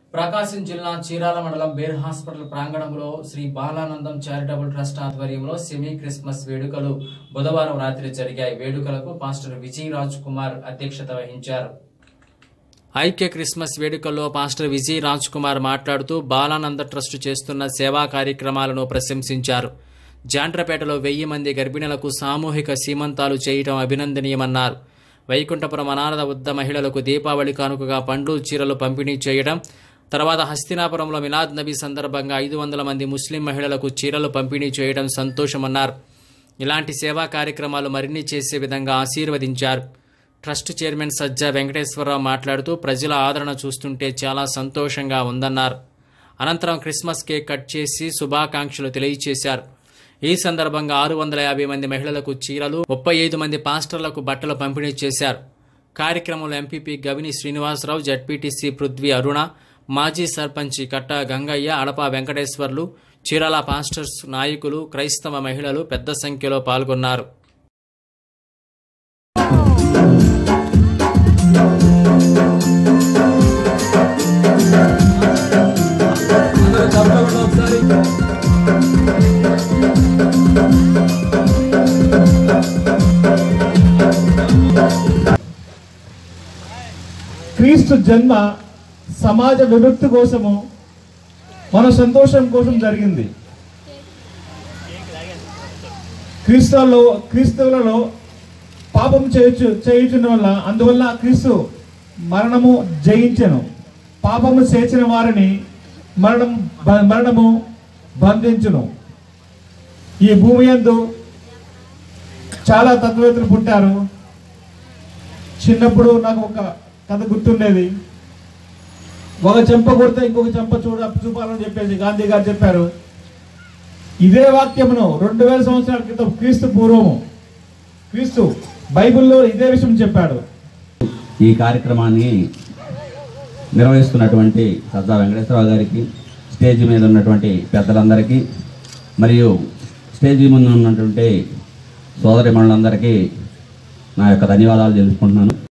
ప్రకాశం జిల్లా చీరాల మండలం bear hospital ప్రాంగణంలో శ్రీ బాలానందం చారిటబుల్ ట్రస్ట్ ఆధ్వర్యంలో సెమీ క్రిస్మస్ వేడుకలు బుధవారం రాత్రి జరిగాయి వేడుకలకు పాస్టర్ విజయ్ రాజ్ కుమార్ అధ్యక్షత వహించారు ఐక్య క్రిస్మస్ వేడుకల్లో పాస్టర్ విజయ్ రాజ్ కుమార్ మాట్లాడుతూ బాలానంద ట్రస్ట్ చేస్తున్న సేవా కార్యక్రమాలను ప్రశంసించారు జాండ్రపేటలో వెయ్యి మంది గర్భిణులకు సామూహిక సీమంతాలు చేయటం అభినందనీయమన్నారు వైకుంఠపురం అనాథ వృద్ధ మహిళలకు దీపావళి కానుకగా పండ్లు చీరలు పంపిణీ చేయడం తర్వాత హస్తినాపురంలో మిలాద్ నబీ సందర్భంగా ఐదు వందల మంది ముస్లిం మహిళలకు చీరలు పంపిణీ చేయడం సంతోషమన్నారు ఇలాంటి సేవా కార్యక్రమాలు మరిన్ని చేసే విధంగా ఆశీర్వదించారు ట్రస్ట్ చైర్మన్ సజ్జా వెంకటేశ్వరరావు మాట్లాడుతూ ప్రజల ఆదరణ చూస్తుంటే చాలా సంతోషంగా ఉందన్నారు అనంతరం క్రిస్మస్ కేక్ కట్ చేసి శుభాకాంక్షలు తెలియజేశారు ఈ సందర్భంగా ఆరు వందల యాభై మంది మహిళలకు చీరలు ముప్పై ఐదు మంది పాస్టర్లకు బట్టలు పంపిణీ చేశారు కార్యక్రమంలో ఎంపీపీ గవిని శ్రీనివాసరావు జడ్పీటీసీ పృథ్వీ అరుణ మాజీ సర్పంచి కట్ట గంగయ్య అడప వెంకటేశ్వర్లు చీరాల పాస్టర్స్ నాయకులు క్రైస్తవ మహిళలు పెద్ద సంఖ్యలో పాల్గొన్నారు అందరూ చప్పట్లు ఒకసారి క్రీస్తు జన్మ సమాజ విముక్తి కోసము మన సంతోషం కోసం జరిగింది క్రీస్తులో క్రీస్తువులలో పాపం చేయొచ్చు చేయుచున్న వల్ల అందువల్ల క్రీస్తు మరణము జయించెను పాపము చేసిన వారిని మరణం బ- మరణము బంధించును ఈ భూమి యందు చాలా తత్వవేత్తలు పుట్టారు చిన్నప్పుడు నాకు ఒక కథ గుర్తుండేది ఒక చెంప కొడితే ఇంకొక చెంప చూడ చూపాలని చెప్పేసి గాంధీ గారు చెప్పారు ఇదే వాక్యమును రెండు వేల సంవత్సరాల క్రితం క్రీస్తు పూర్వము క్రీస్తు బైబిల్లో ఇదే విషయం చెప్పాడు ఈ కార్యక్రమాన్ని నిర్వహిస్తున్నటువంటి సజ్జా వెంకటేశ్వరరావు గారికి స్టేజ్ మీద ఉన్నటువంటి పెద్దలందరికీ మరియు స్టేజీ ముందు ఉన్నటువంటి సోదరి మనులందరికీ నా యొక్క ధన్యవాదాలు తెలుసుకుంటున్నాను